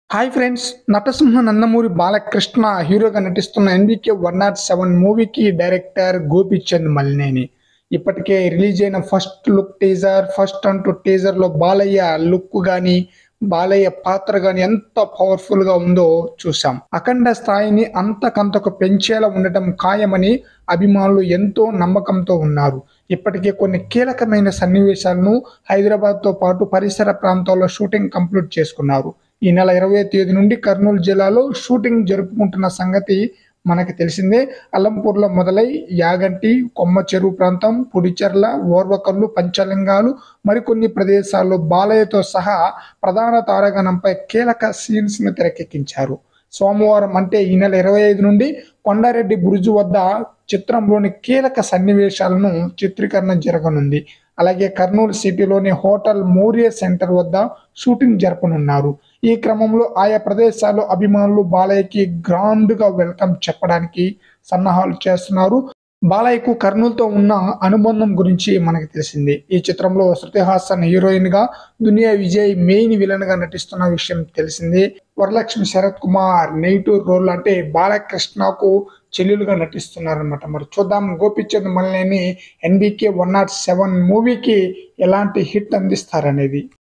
hi friends నటసింహ నందమూరి బాలకృష్ణ హీరోగా నటిస్తున్న ఎన్బికే వన్ నాట్ సెవెన్ మూవీకి డైరెక్టర్ గోపిచంద్ మలినేని ఇప్పటికే రిలీజ్ అయిన ఫస్ట్ లుక్ టీజర్ ఫస్ట్ అంటూ టీజర్ లో బాలయ్య లుక్ గాని బాలయ్య పాత్ర గాని ఎంత పవర్ఫుల్ గా ఉందో చూసాం అఖండ స్థాయిని అంతకంతకు పెంచేలా ఉండటం ఖాయమని అభిమానులు ఎంతో నమ్మకంతో ఉన్నారు ఇప్పటికే కొన్ని కీలకమైన సన్నివేశాలను హైదరాబాద్ తో పాటు పరిసర ప్రాంతాల్లో షూటింగ్ కంప్లీట్ చేసుకున్నారు ఈ నెల ఇరవై తేదీ నుండి కర్నూలు జిల్లాలో షూటింగ్ జరుపుకుంటున్న సంగతి మనకి తెలిసిందే అల్లంపూర్లో మొదలై యాగంటి కొమ్మ చెరువు ప్రాంతం పుడిచెర్ల ఓర్వకల్లు పంచలింగాలు మరికొన్ని ప్రదేశాల్లో బాలయ్యతో సహా ప్రధాన తారాగణంపై కీలక సీన్స్ ను తెరకెక్కించారు సోమవారం అంటే ఈ నెల ఇరవై ఐదు నుండి కొండారెడ్డి బురుజు వద్ద చిత్రంలోని కీలక సన్నివేశాలను చిత్రీకరణ జరగనుంది అలాగే కర్నూలు సిటీలోని హోటల్ మౌర్య సెంటర్ వద్ద షూటింగ్ జరపనున్నారు ఈ క్రమంలో ఆయా ప్రదేశాల్లో అభిమానులు బాలయ్యకి గ్రాండ్ గా వెల్కమ్ చెప్పడానికి సన్నాహాలు చేస్తున్నారు బాలయ్యకు కర్నూలుతో ఉన్న అనుబంధం గురించి మనకి తెలిసింది ఈ చిత్రంలో శృతి హాసన్ హీరోయిన్ గా దునియా విజయ్ మెయిన్ విలన్ గా నటిస్తున్న విషయం తెలిసింది వరలక్ష్మి శరత్ కుమార్ నెగిటివ్ రోల్ అంటే బాలకృష్ణకు చెల్లెలుగా నటిస్తున్నారనమాట మరి చూద్దాం Gopichand Malineni NBK one nought seven మూవీకి ఎలాంటి హిట్ అందిస్తారనేది